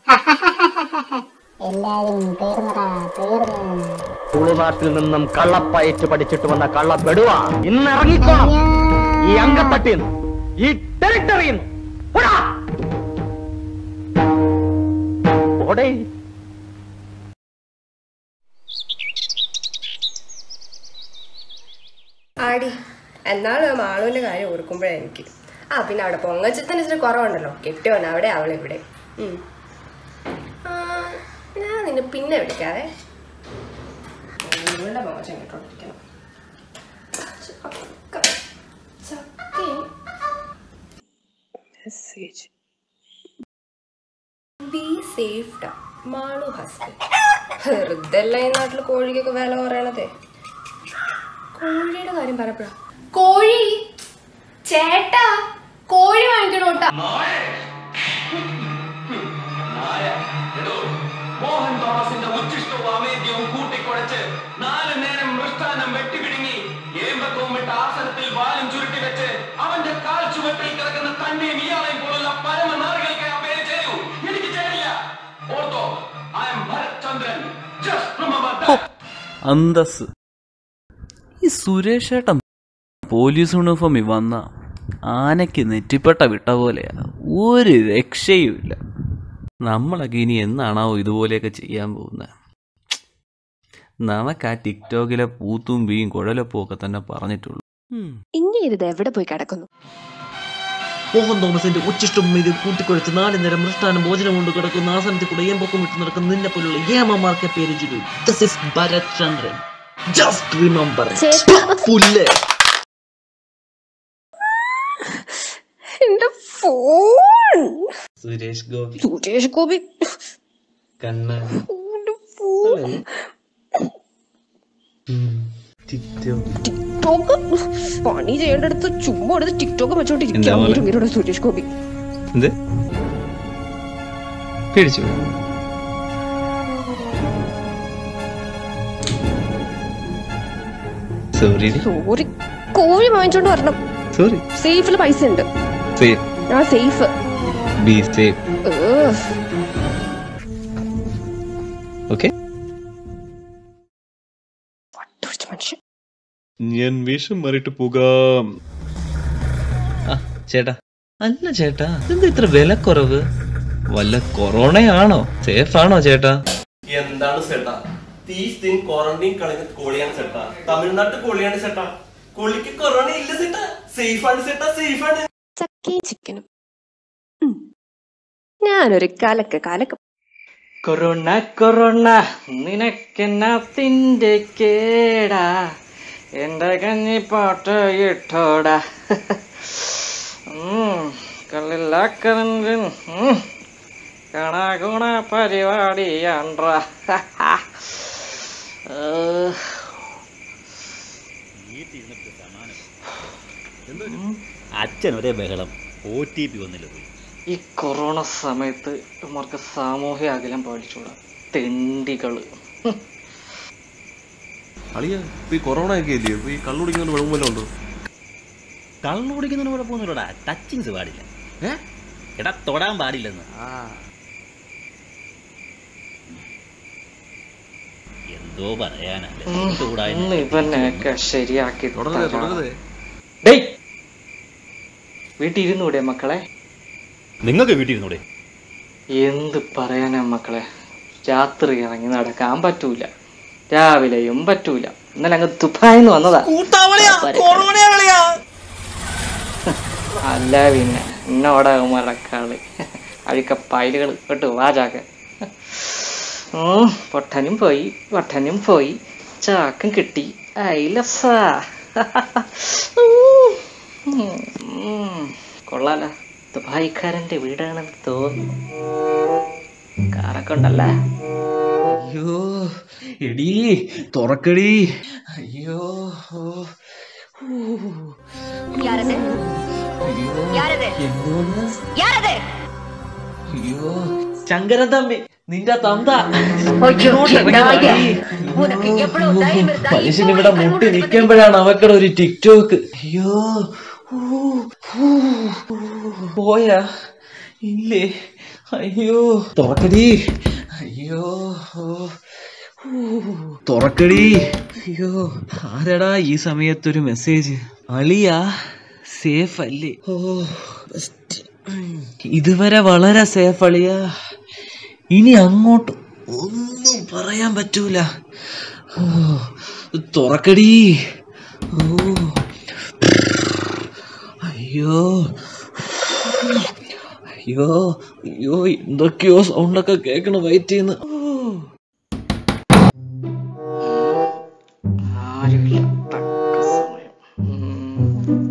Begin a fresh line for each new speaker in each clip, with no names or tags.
എല്ലാരും തീർന്നടാ തീർന്നു
തുളുനാട്ടിൽ നിന്നും കള്ളപ്പയറ്റ് പഠിച്ചിട്ട് വന്ന കള്ളപ്പെടുവാ ഇന്ന് ഇറങ്ങിക്കോണം ഈ അങ്കത്തട്ടിന്ന് ഈ ടെറിട്ടറിന്ന് ഓടേ
ആടി എന്നാലും ആ മാളുവിന്റെ കാര്യം ഓർക്കുമ്പോഴേ എനിക്ക് ആ പിന്നെ അവിടെ പൊങ്ങച്ചത്തിന് ഇച്ചിരി കുറവുണ്ടല്ലോ കെട്ടിയോണ്ട് അവിടെ അവളിവിടെ ഉം. ആ, ഞാൻ നിന്നെ പിന്നെ വിളിക്കാതെ ഇവളുടെ മോശം കേട്ടോണ്ടിരിക്കണം ചക്ക. ചക്കയും ബി സേഫ്ഡാ മാളു ഹസ്ബൻഡ് വെറുതെ അല്ല ഈ നാട്ടിൽ കോഴിക്കൊക്കെ വില പറയണതേ കോഴിയുടെ കാര്യം പറയപ്പെടാ
കോഴി ചേട്ടാ കോഴി വാങ്ങിക്കണോട്ടാ
മോഹൻ തോമസിന്റെ ഉച്ചിഷ്ടവും അമേദ്യവും കൂട്ടിക്കുഴച്ച് നാല് നേരം മൃഷ്ടാനം വെട്ടിപിടുങ്ങി ഏമ്പക്കവും വിട്ട ആസനത്തിൽ വാലും ചുരുട്ടി വെച്ച് അവന്റെ കാൽ ചുവട്ടിൽ കിടക്കുന്ന തന്നെയും ഇയാളെയും പോലുള്ള പരമനാറികൾക്ക് ആ പേര് ചേരൂ എനിക്ക് ചേരില്ല ഓർത്തോ I am Bharath Chandran just remember
അന്തസ് ഈ സുരേഷ് ഏട്ടൻ പോലീസ് യൂണിഫോമിൽ വന്ന ആനയ്ക്ക് നെറ്റിപ്പട്ട വിട്ട പോലെയാ ഒരു രക്ഷയുമില്ല നമ്മളൊക്കെ ഇനി എന്നാണാവോ ഇതുപോലെയൊക്കെ ചെയ്യാൻ പോകുന്നത് നമുക്ക് ആ ടിക്ടോക്കിലെ പൂത്തുമ്പിയും കുഴലപ്പവും ഒക്കെ തന്നെ പറഞ്ഞിട്ടുള്ളൂ ഉം.
ഇങ്ങനെ ഇത് എവിടെ പോയി കിടക്കുന്നു
മോഹൻ തോമസിന്റെ ഉച്ചിഷ്ടം ഇത് കൂട്ടിക്കുഴച്ച് നാല് നേരം മൃഷ്ടാനം ഭോജനം കൊണ്ട് കിടക്കുന്ന ആസനത്തിൽ കൂടെ ഏമ്പൊക്കം വിട്ട് നടക്കുന്ന നിന്നെ പോലുള്ള ഏമമാർക്ക് പേര് ചുരു this is Bharath Chandran just remember പുല്ല്
എന്റെ ഫോൺ
സുരേഷ് ഗോപി
സുരേഷ് ഗോപി
കണ്ണൻ
എന്റെ ഫോൺ ടിക്ടോക്ക് പണി ചെയ്യേണ്ടടുത്ത് ചുമ്മാ എടുത്ത് ടിക്ടോക്ക് വെച്ചോണ്ടിരിക്കാം
എന്താ പോലെ?
ഇങ്ങനെ സുരേഷ് ഗോപി
എന്ത് പേടിച്ചു സോറി
സോറി കോഴി വാങ്ങിച്ചോണ്ട് വരണം
സോറി
സേഫിൽ പൈസ ഉണ്ട്
സേഫ്
ആ സേഫ്
ബി സേഫ് ഓക്കെ
മനുഷ്യൻ
ഞാൻ വേഷം മാറിയിട്ട് പോകാം ആ ചേട്ടാ അല്ല ചേട്ടാ എന്താ ഇത്ര വില കുറവ് വല്ല കൊറോണയാണോ സേഫ് ആണോ ചേട്ടാ
എന്താണ് സെട്ടാ തീസ് തിൻ ക്വാറന്റൈൻ കളഞ്ഞ കോളിയാണ് സെട്ടാ തമിഴ്നാട്ട് കോളിയാണ് സെട്ടാ കോളിക്ക് കൊറോണ ഇല്ല സെട്ടാ സേഫ് ആണ് സെട്ടാ സേഫ് ആണ്
ചക്കയും ചിക്കനും ഉം. ഞാനൊരു കലക്ക് കലക്ക്
കൊറോണ കൊറോണ നിനക്കെന്നത്തിന്റെ കേടാ എന്റെ കഞ്ഞി പാട്ട് ഇട്ടോടാ കള്ളില്ലാക്കറിൻ കണകുണ പരിപാടിയാണ്ട്ര
അച്ഛൻ ഒരേ ബഹളം ഒ ടി പി വന്നില്ല പോയി
ഈ കൊറോണ സമയത്ത് ഇവർക്ക് സാമൂഹ്യ അകലം പാലിച്ചൂടാ തെണ്ടികള്
അളിയ ഇപ്പൊ ഈ കൊറോണ ഒക്കെ ഇല്ലയോ ഇപ്പൊ ഈ കള്ളുടിക്കുന്ന കുഴപ്പമല്ലോ ഉണ്ടോ
കള്ളു കുടിക്കുന്നതിന് കുഴപ്പമൊന്നുമില്ലടാ ടച്ചിങ്സ് പാടില്ല എടാ തൊടാൻ പാടില്ലെന്ന് എന്തോ പറയാനല്ലേ
ഉം, ഇന്ന് ഇവനെയൊക്കെ ശരിയാക്കി
തുടരുതേ
തരാം.
തുടരുതേ
ഡേയ് വീട്ടിലിരുന്നൂടെ മക്കളെ
നിങ്ങൾക്ക് വീട്ടിൽ ഇരുന്നൂടെ
എന്ത് പറയാനാ മക്കളെ രാത്രി ഇറങ്ങി നടക്കാൻ പറ്റൂല രാവിലെയും പറ്റൂല ഇന്നലെ അങ്ങ് ദുബായിന്ന് വന്നതാ അല്ല പിന്നെ എന്നോടെ മറക്കാള് അഴുക്ക പൈലുകൾ കേട്ടു വാചാക്ക ഉം, പൊട്ടനും പോയി വട്ടനും പോയി ചാക്കും കിട്ടി ഐലസാ കൊള്ളാല ദുബായിക്കാരന്റെ വീടാണെന്ന് തോന്നുന്നു കാറൊക്കെ ഉണ്ടല്ലേ
അയ്യോ എടീ തുറക്കടി അയ്യോ ഓ.
யாரது யாரது
എന്തോന്ന്
யாரது
അയ്യോ ശങ്കരൻ തമ്പി നിന്റെ തന്ത
ஐயோ,
ഇങ്ങോട്ട് ഇറങ്ങി
நாயே.
വാടി.
உனக்கு எவ்வளவு தைரியம் இருந்தா
മനുഷ്യൻ ഇവിടെ മുട്ടി നിൽക്കുമ്പോഴാണ് അവക്കടെ ഒരു ടിക്ടോക്ക് അയ്യോ ഊ, ഊ, ഊ. പോയാ ഇല്ലേ അയ്യോ തുറക്കടി അയ്യോ ഓ. ഊ. തുറക്കടി അയ്യോ ആരടാ ഈ സമയത്തൊരു മെസ്സേജ് അളിയാ സേഫ് അല്ലേ ഓ ബെസ്റ്റ് ഇതുവരെ വളരെ സേഫ് അളിയാ ഇനി അങ്ങോട്ട് ഒന്നും പറയാൻ പറ്റൂല ഓ തുറക്കടി ഓ അയ്യോ അയ്യോ അയ്യോ എന്തൊക്കെയോ സൗണ്ടൊക്കെ കേക്കണ വെയിറ്റ് ചെയ്യുന്നു
ആരുമില്ല തക്ക സമയം ഉം.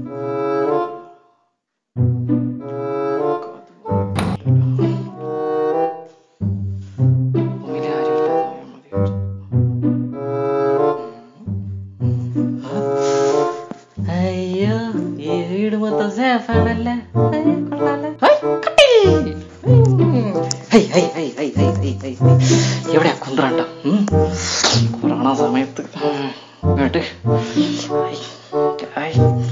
റൂമിൽ ആരുമില്ലാതെ പോയാൽ മതി. അയ്യോ ഈ വീട് മൊത്തം സേഫ് ആണല്ലേ അയ്യോ, കൊള്ളാലോ. ഹൈ, കട്ടി. ഉം. Hi, hi, hi, hi, hi, hi, hi, hi. എവിടെയാ കുന്ത്രണ്ട കൊറോണ സമയത്ത് ഉം. ഇങ്ങോട്ട് ഹൈ, ഹൈ.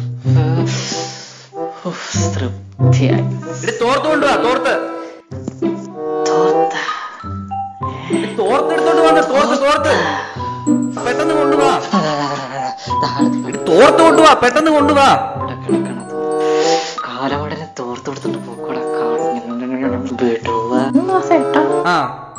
ഉഫ്, തൃപ്തിയായി
തോർത്ത് കൊണ്ടുവാ തോർത്ത്
തോർത്ത
തോർത്ത് എടുത്തോണ്ട് വന്ന തോർത്ത് തോർത്ത് പെട്ടെന്ന് കൊണ്ടുവാ തോർത്ത് കൊണ്ടുവാ പെട്ടെന്ന് കൊണ്ടുവാ
കാലവടനെ തോർത്ത് കൊടുത്തിട്ട് പോക്കൂടെ വിടുവാ സെട്ടാ
ആ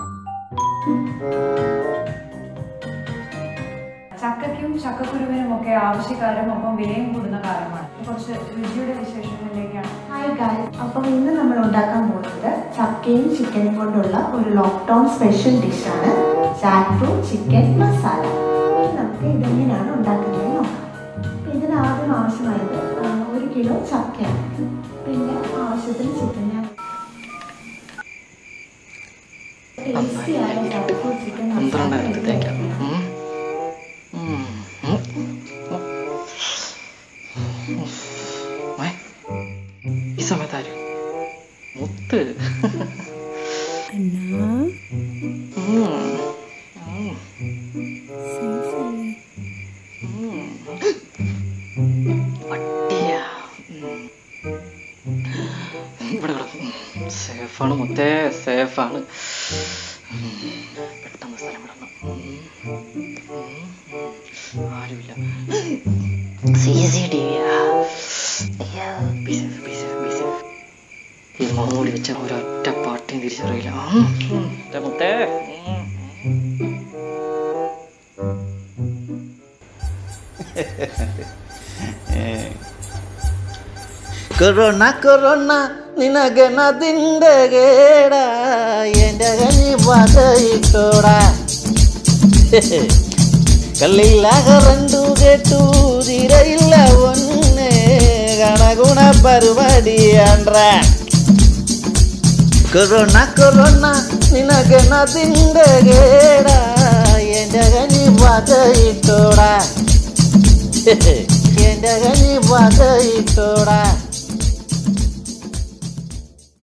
ചക്കയ്ക്കും ചക്കക്കുരുവിനും ഒക്കെ ആവശ്യക്കാരും ഒപ്പം വിലയും കൂടുന്ന കാലമാണ് കുറച്ച് രുചിയുടെ വിശേഷങ്ങളിലേക്കാണ്
ഹായ് ഗായ്സ് അപ്പം ഇന്ന് നമ്മൾ ഉണ്ടാക്കാൻ പോകുന്നത് ചക്കയും ചിക്കനും കൊണ്ടുള്ള ഒരു ലോക്ക്ഡൗൺ സ്പെഷ്യൽ ഡിഷാണ് ജാക്ക് ഫ്രൂട്ട് ചിക്കൻ മസാല ഇനി നമുക്ക് ഇതെങ്ങനെയാണ് ഉണ്ടാക്കുന്നത് നോക്കാം അപ്പം ഇതിന് ആദ്യം ആവശ്യമായത് ആ, ഒരു കിലോ ചക്കയാണ് പിന്നെ ആവശ്യത്തിന് ചിക്കൻ ഞാൻ ടേസ്റ്റിയായ ജാക്ക് ഫ്രൂട്ട് ചിക്കൻ
പന്ത്രണ്ട്
മസാല
എടുത്തേക്കാം
റെഡിയാക്കാം.
ഉം. ഉം. ഉം. ഏ? ഈ സമയത്ത് ആര് മുത്ത് ഉം. ഉം. ഉം. വട്ടിയാ ഉം. ഇവിടെ ഇവിടെ സേഫാണ് മുത്തേ സേഫാണ് പെട്ടെന്ന് സ്ഥലം വിടണം ഉം. ഉം. ആരുമില്ല സി സി ടി വി ഈ മൂടി വെച്ച ഒരൊറ്റ പാട്ടിയും തിരിച്ചറിയില്ല ഉം. ഉം. ദേ മുത്തേ ഉം.
കൊറോണ കൊറോണ നിനഗനതിൻ്റെ കേട എൻ്റെ കഞ്ഞി പതയിട്ടോടാ കള്ളില്ല കറണ്ടു കേട്ടു തിരയില്ല ഒന്നേ ഗണഗുണ പരിപാടിയാണ്ട്ര കൊറോണ കൊറോണ നിനഗനതിൻ്റെ കേട എൻ്റെ കഞ്ഞി പതയിട്ടോടാ എൻ്റെ കഞ്ഞി പതയിട്ടോടാ